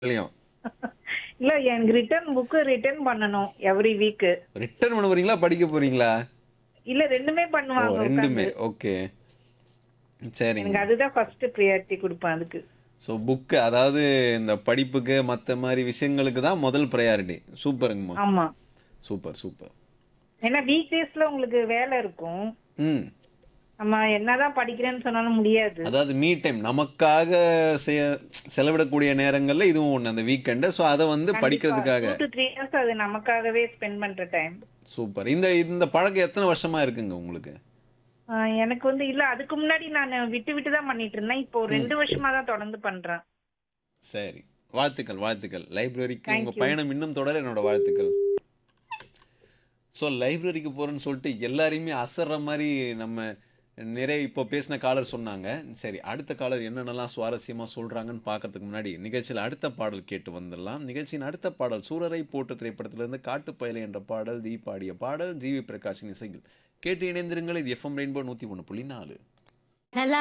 இல்லையும் இல்ல எனக்கு return book return பண்ணணும் எவ்ரி வீக் ரிட்டர்ன் பண்ண போறீங்களா படிக்க போறீங்களா இல்ல ரெண்டுமே ஓ பண்ணுவாங்க ரெண்டுமே உட்கார்ந்து. ஓகே சரிங்க எனக்கு அதுதான் ஃபர்ஸ்ட் ப்ரியாரிட்டி கொடுப்பேன் அதுக்கு ஸோ புக்கு அதாவது இந்த படிப்புக்கு மற்ற மாதிரி விஷயங்களுக்கு தான் முதல் ப்ரையாரிட்டி சூப்பருங்கம்மா ஆமா சூப்பர் சூப்பர் ஏன்னா வீக் டேஸ்ல உங்களுக்கு வேலை இருக்கும் ம் நம்ம என்னதான் படிக்கிறேன்னு சொன்னாலும் முடியாது அதாவது மீ டைம் நமக்காக செய்ய செலவிடக்கூடிய நேரங்கள்ல இதுவும் ஒன்று அந்த வீக்கெண்டு ஸோ அதை வந்து படிக்கிறதுக்காக டூ டு த்ரீ இயர்ஸ் அது நமக்காகவே ஸ்பெண்ட் பண்ற டைம் சூப்பர் இந்த இந்த பழக்கம் எத்தனை வருஷமா இருக்குங்க உங்களுக்கு எனக்கு வந்து இல்ல அதுக்கு முன்னாடி நான் விட்டு விட்டு தான் பண்ணிட்டு இருந்தேன் இப்போ ஒரு ரெண்டு வருஷமா தான் தொடர்ந்து பண்றேன் சரி வாழ்த்துக்கள் வாழ்த்துக்கள் லைப்ரரிக்கு Thank உங்க you. பயணம் இன்னும் தொடர என்னோட வாழ்த்துக்கள் ஸோ லைப்ரரிக்கு போறேன்னு சொல்லிட்டு எல்லாரையுமே அசர்ற மாதிரி நம்ம நிறைய இப்போ பேசின காலர் சொன்னாங்க சரி அடுத்த காலர் என்னென்னலாம் சுவாரஸ்யமா சொல்றாங்கன்னு பார்க்கறதுக்கு முன்னாடி நிகழ்ச்சியில் அடுத்த பாடல் கேட்டு வந்துடலாம் நிகழ்ச்சியின் அடுத்த பாடல் சூரரை போட்டு திரைப்படத்திலிருந்து காட்டுப்பயலை என்ற பாடல் தீ பாடிய பாடல் ஜிவி பிரகாஷின் இசையில் கேட்டு இணைந்திருங்கள் இது எஃப்எம் ரெயின்போ நூற்றி ஒன்று புள்ளி நாலு Hello.